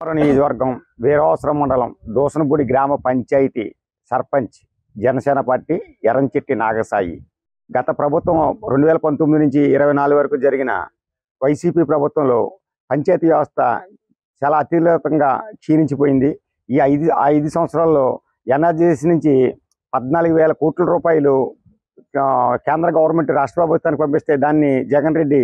పురం నియోజకవర్గం వీరవసరం మండలం దోసనపూడి గ్రామ పంచాయతీ సర్పంచ్ జనసేన పార్టీ ఎర్రంచెట్టి నాగసాయి గత ప్రభుత్వం రెండు వేల పంతొమ్మిది నుంచి ఇరవై నాలుగు వరకు జరిగిన వైసీపీ ప్రభుత్వంలో పంచాయతీ వ్యవస్థ చాలా అత్యున్నతంగా క్షీణించిపోయింది ఈ ఐదు ఆ ఐదు సంవత్సరాల్లో ఎన్ఆర్జీఎస్ నుంచి పద్నాలుగు వేల కోట్ల రూపాయలు ఆ, కేంద్ర గవర్నమెంట్ రాష్ట్ర ప్రభుత్వానికి పంపిస్తే దాన్ని జగన్ రెడ్డి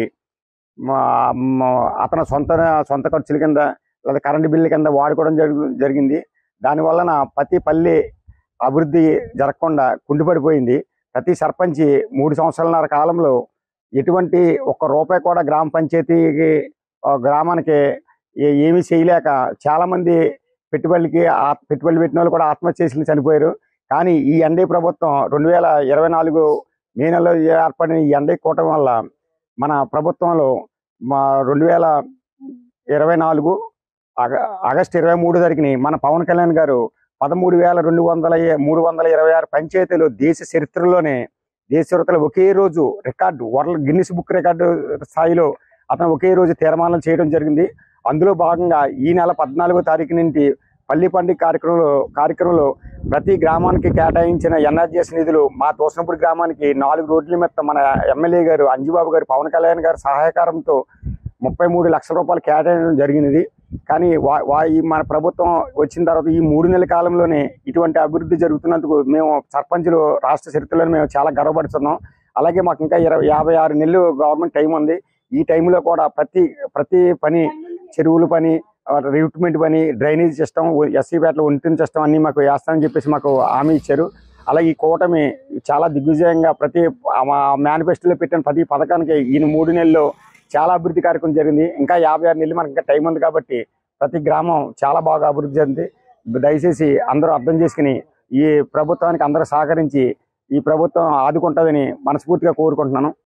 మా- మా- అతని సొంత సొంత ఖర్చుల కింద లేదా కరెంటు బిల్లు కింద వాడుకోవడం జరుగు జరిగింది దాని వలన ప్రతి పల్లె అభివృద్ధి జరగకుండా కుండిపడిపోయింది ప్రతి సర్పంచ్ మూడు సంవత్సరాలన్నర కాలంలో ఎటువంటి ఒక్క రూపాయి కూడా గ్రామ పంచాయతీకి ఆ, గ్రామానికి ఏ- ఏమీ చేయలేక చాలా మంది పెట్టుబడులకి ఆ- పెట్టుబడులు పెట్టిన వాళ్ళు కూడా ఆత్మహత్య చేసి చనిపోయారు కానీ ఈ ఎన్డీ ప్రభుత్వం రెండు వేల ఇరవై నాలుగు మే నెలలో ఏర్పడిన ఈ ఎన్డీ కూటమి వల్ల మన ప్రభుత్వంలో మా రెండు వేల ఇరవై నాలుగు ఆగ- ఆగస్టు ఇరవై మూడు తారీఖుని మన పవన్ కళ్యాణ్ గారు పదమూడు వేల రెండు వందల ఏ- మూడు వందల ఇరవై ఆరు పంచాయతీలు దేశ చరిత్రలోనే దేశ చరిత్రలో ఒకే రోజు record world Guinness book record స్థాయిలో అతను ఒకే రోజు తీర్మానం చేయడం జరిగింది అందులో భాగంగా ఈ నెల పద్నాలుగో తారీఖు నుండి పల్లి పండుగ కార్యక్రమంలో కార్యక్రమంలో ప్రతి గ్రామానికి కేటాయించిన ఎన్ఆర్జీఎస్ నిధులు మా తోసనపూడి గ్రామానికి నాలుగు రోడ్ల మీద మన ఎమ్మెల్యే గారు అంజుబాబు గారు పవన్ కళ్యాణ్ గారి సహాయకారంతో ముప్పై మూడు లక్షల రూపాయలు కేటాయించడం జరిగినది కానీ వా వా ఈ మన ప్రభుత్వం వచ్చిన తర్వాత ఈ మూడు నెలల కాలంలోనే ఇటువంటి అభివృద్ధి జరుగుతున్నందుకు మేము సర్పంచులు రాష్ట్ర చరిత్రలో మేము చాలా గర్వపడుతున్నాం అలాగే మాకు ఇంకా ఇరవై యాభై ఆరు నెలలు గవర్నమెంట్ టైం ఉంది ఈ టైంలో కూడా ప్రతి ప్రతి పని చెరువుల పని రిక్రూట్మెంట్ పని డ్రైనేజ్ సిస్టమ్ ఎస్సీ పేటలో ఒంటిన సిస్టమ్ అన్ని మాకు వేస్తామని చెప్పేసి మాకు హామీ ఇచ్చారు అలాగే ఈ కూటమి చాలా దిగ్విజయంగా ప్రతి మా మేనిఫెస్టోలో పెట్టిన ప్రతి పథకానికి ఈ మూడు నెలల్లో చాలా అభివృద్ధి కార్యక్రమం జరిగింది ఇంకా యాభై ఆరు నెలలు మనకి ఇంకా టైం ఉంది కాబట్టి ప్రతి గ్రామం చాలా బాగా అభివృద్ధి చెందింది దయచేసి అందరూ అర్థం చేసుకుని ఈ ప్రభుత్వానికి అందరూ సహకరించి ఈ ప్రభుత్వం ఆదుకుంటుందని మనస్ఫూర్తిగా కోరుకుంటున్నాను